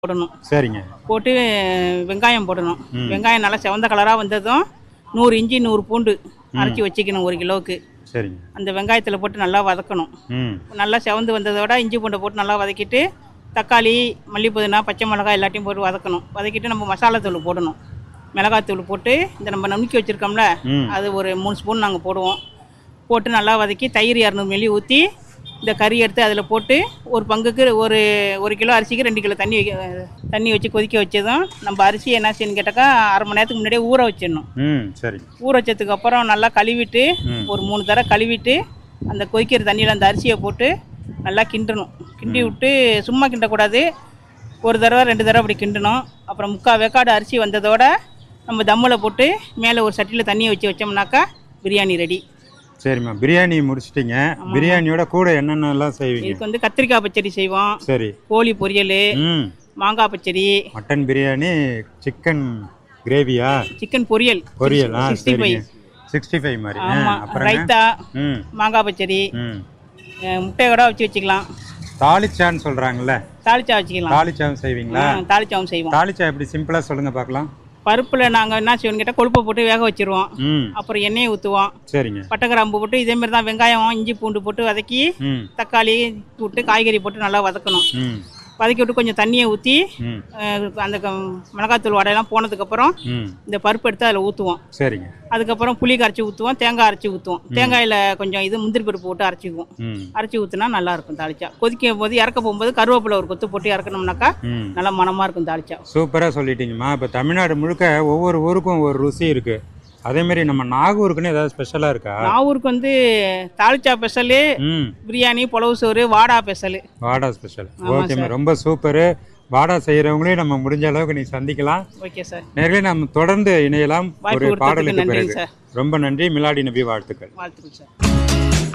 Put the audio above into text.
போடணும் சரிங்க போட்டு வெங்காயம் போடணும் வெங்காயம் நல்லா செவந்த கலராக வந்ததும் நூறு இஞ்சி நூறு பூண்டு அரைச்சி வச்சுக்கணும் ஒரு கிலோவுக்கு சரிங்க அந்த வெங்காயத்தில் போட்டு நல்லா வதக்கணும் ம் நல்லா செவந்து வந்ததோட இஞ்சி பூண்டை போட்டு நல்லா வதக்கிட்டு தக்காளி மல்லி புதினா பச்சை மிளகாய் எல்லாத்தையும் போட்டு வதக்கணும் வதக்கிட்டு நம்ம மசாலாத்தூள் போடணும் மிளகாத்தூள் போட்டு இந்த நம்ம நமுக்கி வச்சுருக்கோம்ல ம். அது ஒரு மூணு ஸ்பூன் நாங்கள் போடுவோம் போட்டு நல்லா வதக்கி தயிர் இரநூறு மில்லி ஊற்றி இந்த கறி எடுத்து அதில் போட்டு ஒரு பங்குக்கு ஒரு ஒரு கிலோ அரிசிக்கு ரெண்டு கிலோ தண்ணி வைக்க தண்ணி வச்சு கொதிக்க வச்சதும் நம்ம அரிசி என்ன செய்யணும் கேட்டாக்கா அரை மணி நேரத்துக்கு முன்னாடியே ஊற வச்சிடணும் ம் சரிங்க ஊற வச்சதுக்கு அப்புறம் நல்லா கழுவிட்டு ஒரு மூணு தடவை கழுவிட்டு அந்த கொதிக்கிற தண்ணியில் அந்த அரிசியை போட்டு நல்லா கிண்டணும் கிண்டி விட்டு சும்மா கிண்டக்கூடாது ஒரு தடவை ரெண்டு தடவை அப்படி கிண்டணும் அப்புறம் முக்கால் வேக்காடு அரிசி வந்ததோட நம்ம தம்மில் போட்டு மேலே ஒரு சட்டியில் தண்ணியை வச்சு வச்சோம்னாக்கா பிரியாணி ரெடி சரிம்மா பிரியாணி முடிச்சிட்டிங்க பிரியாணியோட கூட என்னென்னலாம் செய்வீங்க இதுக்கு வந்து கத்திரிக்காய் பச்சடி செய்வோம் சரி கோழி பொரியல் ம் மாங்காய் பச்சடி மட்டன் பிரியாணி சிக்கன் கிரேவியா சிக்கன் பொரியல் பொரியல் ஆ சிக்ஸ்டி ஃபைவ் சரிங்க சிக்ஸ்டி ஃபைவ் மாதிரி ஆ, ஆமாம் அப்புறம் ரைத்தா ம் மாங்காய் பச்சடி ம் அஹ் முட்டை கூட வச்சு வச்சுக்கலாம் தாளிச்சான்னு சொல்கிறாங்கல்ல தாளிச்சா வச்சுக்கலாம் தாளிச்சாவும் செய்வீங்களா ம், தாளிச்சாவும் செய்வோம் தாளிச்சா எப்படி சிம்பிளாக சொல்லுங்கள் பார்க்கலாம் பருப்பில் நாங்கள் என்ன செய்வோம் கேட்டால் கொழுப்பை போட்டு வேக வச்சிருவோம் ம் அப்புறம் எண்ணெயை ஊற்றுவோம் சரிங்க பட்டை கிராம்பு போட்டு இதே மாதிரி தான் வெங்காயம் இஞ்சி பூண்டு போட்டு வதக்கி ம் தக்காளி போட்டு காய்கறி போட்டு நல்லா வதக்கணும் ம் வதக்கி விட்டு கொஞ்சம் தண்ணியை ஊற்றி ம் அந்த க- மிளகாத்தூள் வடையெல்லாம் போனதுக்கப்புறம் ம் இந்த பருப்பு எடுத்து அதில் ஊற்றுவோம் சரிங்க அதுக்கப்புறம் புளி கரைச்சி ஊற்றுவோம் தேங்காய் அரைச்சி ஊற்றுவோம் தேங்காயில் கொஞ்சம் இது முந்திரி பருப்பு போட்டு அரைச்சிக்குவோம் ம் அரைச்சி ஊற்றுனா நல்லா இருக்கும் தாளிச்சா கொதிக்கும் போது இறக்க போகும்போது கருவேப்பிலை ஒரு கொத்து போட்டு இறக்கணும்னாக்கா ம் நல்லா மணமாக இருக்கும் தாளிச்சா சூப்பராக சொல்லிட்டீங்கம்மா இப்போ தமிழ்நாடு முழுக்க ஒவ்வொரு ஊருக்கும் ஒரு ருசி இருக்குது அதேமாரி நம்ம நாகூருக்குன்னு ஏதாவது ஸ்பெஷலாக இருக்கா நாகூருக்கு வந்து தாளிச்சா ஸ்பெஷலு ம் பிரியாணி புலவு சோறு வாடா ஸ்பெஷலு வாடா ஸ்பெஷல் ஓகேம்மா ரொம்ப சூப்பரு வாடா செய்கிறவங்களையும் நம்ம முடிஞ்ச அளவுக்கு நீ சந்திக்கலாம் ஓகே சார் நேர்களே நம்ம தொடர்ந்து இணையலாம் வாய்ப்பு ஒரு கொடுத்ததுக்கு பாடலுக்கு நன்றிங்க பிறகு சார். ரொம்ப நன்றி மிலாடி நபி வாழ்த்துக்கள் வாழ்த்துக்கள் சார்